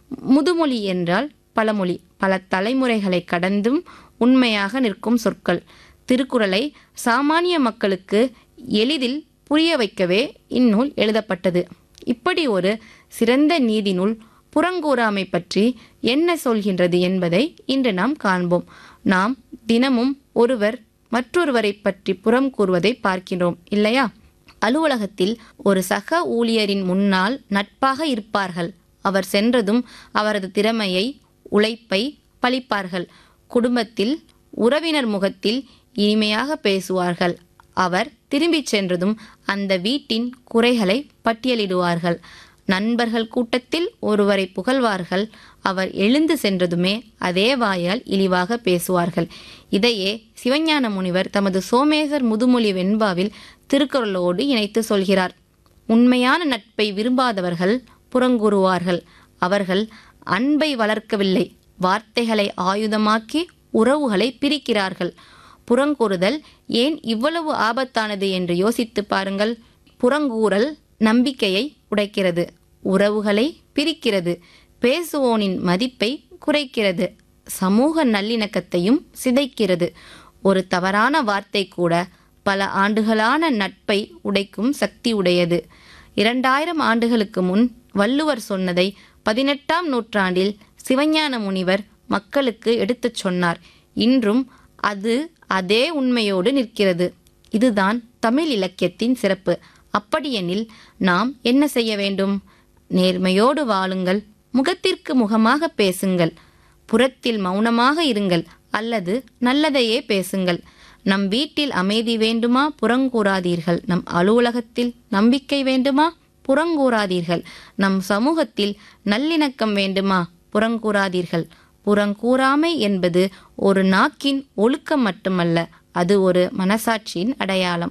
முதுமொழி என்றால் பழமொழி பல தலைமுறைகளை கடந்தும் உண்மையாக நிற்கும் சொற்கள் திருக்குறளை சாமானிய மக்களுக்கு எளிதில் புரிய வைக்கவே இந்நூல் எழுதப்பட்டது இப்படி ஒரு சிறந்த நீதி நூல் புறங்கூறாமை பற்றி என்ன சொல்கின்றது என்பதை இன்று நாம் காண்போம் நாம் தினமும் ஒருவர் மற்றொருவரை பற்றி புறம் கூறுவதை பார்க்கிறோம் இல்லையா அலுவலகத்தில் ஒரு சக ஊழியரின் முன்னால் நட்பாக இருப்பார்கள் அவர் சென்றதும் அவரது திறமையை உழைப்பை பழிப்பார்கள் குடும்பத்தில் உறவினர் முகத்தில் இனிமையாக பேசுவார்கள் அவர் திரும்பிச் சென்றதும் அந்த வீட்டின் குறைகளை பட்டியலிடுவார்கள் நண்பர்கள் கூட்டத்தில் ஒருவரை புகழ்வார்கள் அவர் எழுந்து சென்றதுமே அதே வாயால் இழிவாக பேசுவார்கள் இதையே சிவஞான முனிவர் தமது சோமேசர் முதுமொழி வெண்பாவில் திருக்குறளோடு இணைத்து சொல்கிறார் உண்மையான நட்பை விரும்பாதவர்கள் புறங்கூறுவார்கள் அவர்கள் அன்பை வளர்க்கவில்லை வார்த்தைகளை ஆயுதமாக்கி உறவுகளை பிரிக்கிறார்கள் புறங்கூறுதல் ஏன் இவ்வளவு ஆபத்தானது என்று யோசித்து பாருங்கள் புறங்கூறல் நம்பிக்கையை உடைக்கிறது உறவுகளை பிரிக்கிறது பேசுவோனின் மதிப்பை குறைக்கிறது சமூக நல்லிணக்கத்தையும் சிதைக்கிறது ஒரு தவறான வார்த்தை கூட பல ஆண்டுகளான நட்பை உடைக்கும் சக்தி உடையது இரண்டாயிரம் ஆண்டுகளுக்கு முன் வள்ளுவர் சொன்னதை பதினெட்டாம் நூற்றாண்டில் சிவஞான முனிவர் மக்களுக்கு எடுத்துச் சொன்னார் இன்றும் அது அதே உண்மையோடு நிற்கிறது இதுதான் தமிழ் இலக்கியத்தின் சிறப்பு அப்படியெனில் நாம் என்ன செய்ய வேண்டும் நேர்மையோடு வாழுங்கள் முகத்திற்கு முகமாக பேசுங்கள் புறத்தில் மௌனமாக இருங்கள் அல்லது நல்லதையே பேசுங்கள் நம் வீட்டில் அமைதி வேண்டுமா புறங்கூறாதீர்கள் நம் அலுவலகத்தில் நம்பிக்கை வேண்டுமா புறங்கூறாதீர்கள் நம் சமூகத்தில் நல்லிணக்கம் வேண்டுமா புறங்கூறாதீர்கள் புறங்கூறாமை என்பது ஒரு நாக்கின் ஒழுக்கம் மட்டுமல்ல அது ஒரு மனசாட்சியின் அடையாளம்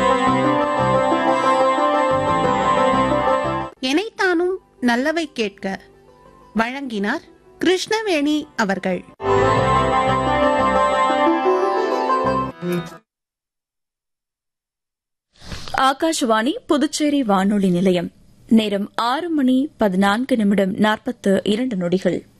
எனைத்தானும் நல்லவை கேட்க வழங்கினார் கிருஷ்ணவேணி அவர்கள் ஆகாஷவாணி புதுச்சேரி வானொலி நிலையம் நேரம் ஆறு மணி பதினான்கு நிமிடம் நாற்பத்து இரண்டு நொடிகள்